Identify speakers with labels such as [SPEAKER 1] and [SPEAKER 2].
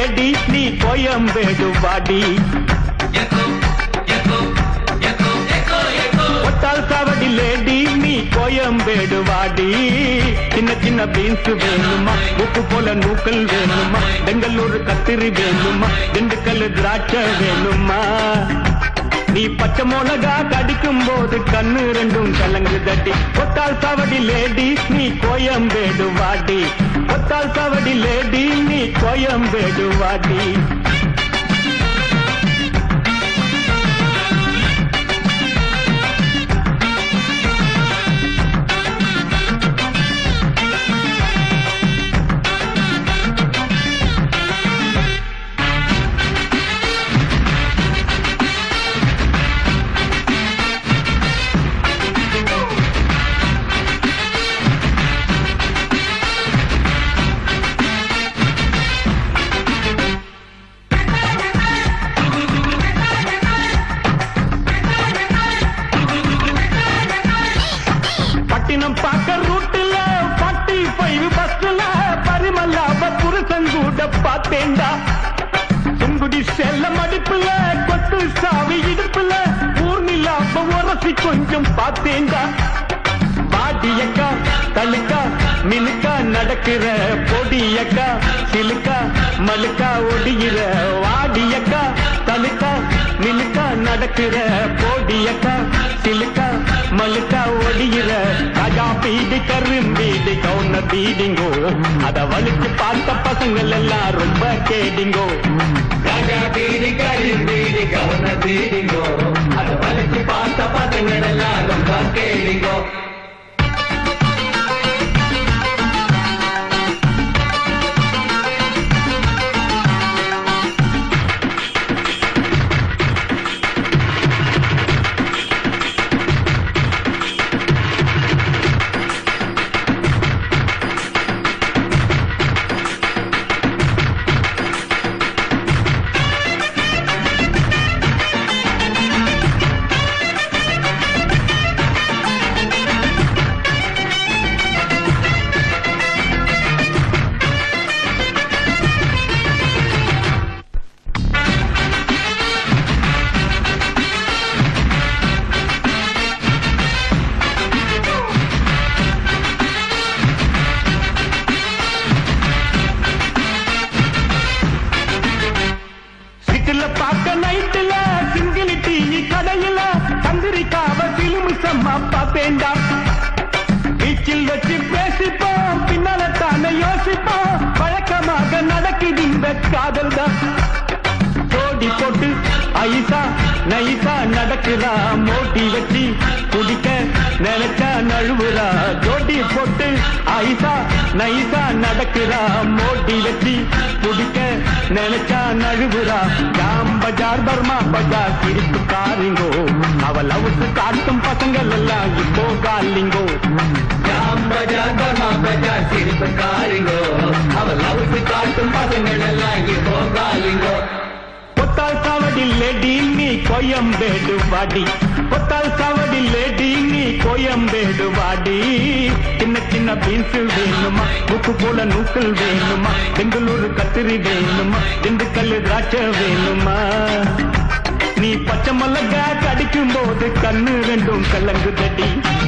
[SPEAKER 1] lady நீ கோயம்பேடு வாடி ஒட்டால் சாவடி லேடி நீ கோயம்பேடு வாடி சின்ன சின்ன பீன்ஸ் வேணுமா உப்பு போல நூக்கல் வேணுமா பெங்களூரு கத்திரி வேணுமா திண்டுக்கல் திராட்சை வேணுமா நீ பச்சை மிளகா கடிக்கும் போது கண்ணு ரெண்டும் கலங்கு தட்டி ஒத்தால் சாவடி லேடி நீ கோயம்பேடு வாடி ஒத்தால் சாவடி லேடி நீ கோயம்பேடு வாடி பட்டினம் பார்க்க ரூட்டுல ஃபார்ட்டி ஃபைவ் பஸ்ல பரிமல்லாவ புருஷன் கூட பார்த்தேன்டா சுங்குடி செல்ல மடிப்புல கொத்து சாவி இடுப்புல ஊர்நிலாப்ப உரசி கொஞ்சம் பார்த்தேன்டா பாடியக்கா தழுக்கா மினுக்கா நடக்கிற பொடியக்கா சிலுக்கா மலுக்கா ஒடிகிற வாடியக்கா தழுக்கா மினுக்கா நடக்கிற பொடியக்கா சிலுக்கா மலுக்கா ஒடிகிற ராஜா பீடி கரும்பீடி கவுன பீடிங்கோ அத வலிச்சு பார்த்த பசங்கள் எல்லாம் ரொம்ப கேடிங்கோ
[SPEAKER 2] ராஜா பீடி கரி பீடி கவன பீடிங்கோ அதை வலிச்சு பார்த்த பசங்கள் எல்லாம் ரொம்ப கேடிங்கோ
[SPEAKER 1] சிட்டில பார்க்க நைட்டுல சிங்கிளி டீ கடையில தந்திரிக்காவ சிலுமு சம்மா பார்த்தேன்டா பீச்சில் வச்சு பேசிப்போம் பின்னால தானே யோசிப்போம் வழக்கமாக நடக்குது இந்த காதல் தான் ஜோடி போட்டு ஐசா நைசா நடக்கிறா மோட்டி வச்சு குடிக்க நினைச்சா நழுவுறா ஜோடி போட்டு ஐசா நைசா நடக்கிறா மோட்டி வச்சு குடிக்க நினைச்சா நழுவுறா ஜாம் பஜார் பர்மா பஜார் சிரிப்பு காரிங்கோ அவள் அவுத்து காட்டும் பசங்கள் எல்லாம் இப்போ காலிங்கோ
[SPEAKER 2] ஜாம் பஜார் பர்மா பஜார் சிரிப்பு காரிங்கோ அவள் அவுத்து காட்டும் பசங்கள் எல்லாம் இப்போ காலிங்கோ
[SPEAKER 1] பொத்தால் சாவடி லேடி நீ கோயம்பேடு வாடி பொத்தால் சாவடி லேடி நீ கோயம்பேடு வாடி சின்ன சின்ன பீன்ஸ் வேணுமா உப்பு போல நூக்கல் வேணுமா பெங்களூரு கத்திரி வேணுமா திண்டுக்கல் திராட்சை வேணுமா நீ பச்சை மிளகா கடிக்கும் போது கண்ணு ரெண்டும் கலங்கு தடி